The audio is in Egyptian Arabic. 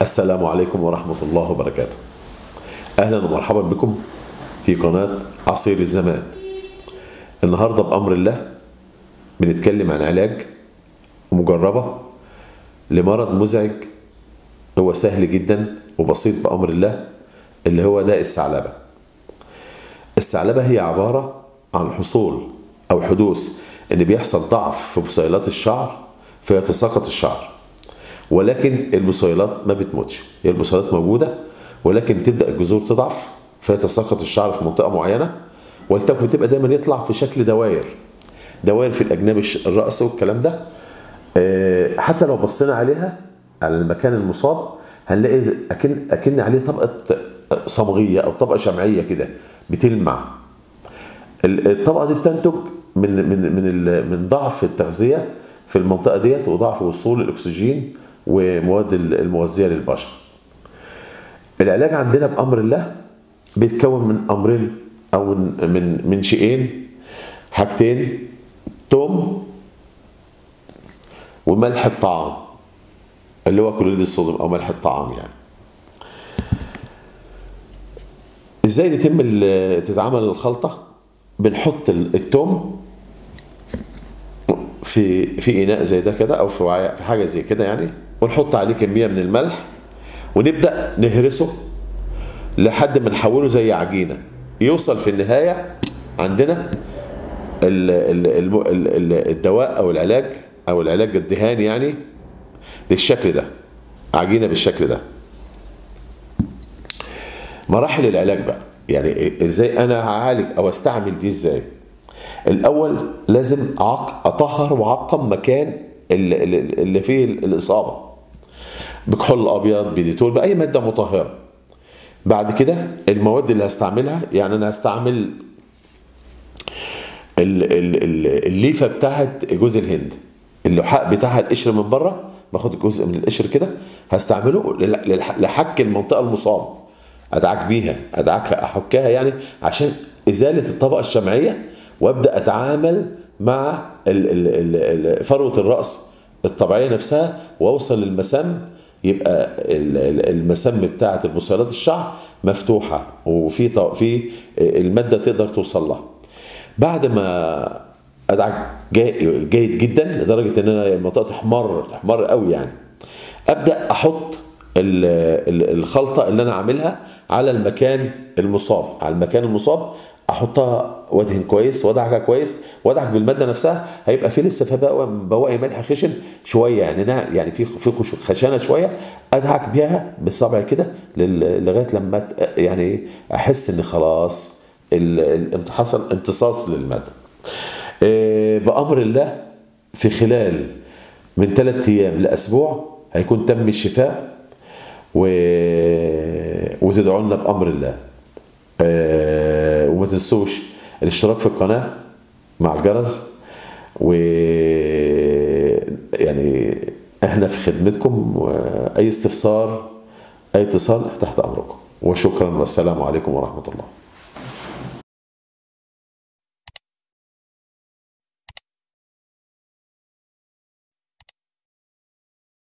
السلام عليكم ورحمة الله وبركاته أهلا ومرحبا بكم في قناة عصير الزمان النهاردة بأمر الله بنتكلم عن علاج مجربة لمرض مزعج هو سهل جدا وبسيط بأمر الله اللي هو داء الثعلبة الثعلبة هي عبارة عن حصول أو حدوث إن بيحصل ضعف في بصيلات الشعر فيتساقط الشعر ولكن البصيلات ما بتموتش هي البصيلات موجودة ولكن تبدأ الجذور تضعف فيتساقط الشعر في منطقة معينة ولتكن تبقى دايما يطلع في شكل دوائر دوائر في الأجناب الرأس والكلام ده آه، حتى لو بصينا عليها على المكان المصاب هنلاقي أكن أكن عليه طبقة صمغية أو طبقة شمعية كده بتلمع الطبقة دي بتنتج من من من ال- من ضعف التغذية في المنطقة ديت وضعف وصول الأكسجين ومواد المغذية للبشر. العلاج عندنا بأمر الله بيتكون من أمرين أو من من من شيئين حاجتين توم وملح الطعام اللي هو كلوريد الصوديوم أو ملح الطعام يعني. ازاي يتم ال- تتعمل الخلطة؟ بنحط ال- التوم في في اناء زي ده كده او في وعاء في حاجه زي كده يعني ونحط عليه كميه من الملح ونبدا نهرسه لحد ما نحوله زي عجينه يوصل في النهايه عندنا ال ال ال ال الدواء او العلاج او العلاج الدهاني يعني للشكل ده عجينه بالشكل ده مراحل العلاج بقى يعني ازاي انا هعالج او استعمل دي ازاي الاول لازم أعق... اطهر واعقم مكان اللي, اللي فيه الاصابه بكحول ابيض بديتول باي ماده مطهره بعد كده المواد اللي هستعملها يعني انا هستعمل ال- ال- ال- الليفه بتاعت جوز الهند اللحاء بتاعها القشر من بره باخد جزء من القشر كده هستعمله لل- للح- لحك المنطقه المصابه ادعك بيها ادعكها احكها يعني عشان ازاله الطبقه الشمعيه وابدا اتعامل مع ال- ال- ال- ال- فروه الراس الطبيعيه نفسها واوصل للمسام يبقى ال- ال- المسام بتاعه البصيلات الشعر مفتوحه وفي ط- في الماده تقدر توصل لها بعد ما ادعك جاي- جيد جدا لدرجه ان انا المنطقه تحمر تحمر قوي يعني ابدا احط ال- ال- الخلطه اللي انا عاملها على المكان المصاب على المكان المصاب احطها وادهن كويس وادعكها كويس وادعك بالماده نفسها هيبقى في لسه في بواقي بواقي ملح خشن شويه يعني أنا يعني في في خش- خشانه شويه ادعك بيها بصبعي كده لل- لغايه لما ت- يعني احس ان خلاص ال- ال- حصل امتصاص للماده. آه، بامر الله في خلال من ثلاث ايام لاسبوع هيكون تم الشفاء و... وتدعوا لنا بامر الله. آه، وما تنسوش الاشتراك في القناه مع الجرس و يعني احنا في خدمتكم واي استفسار اي اتصال تحت امركم وشكرا والسلام عليكم ورحمه الله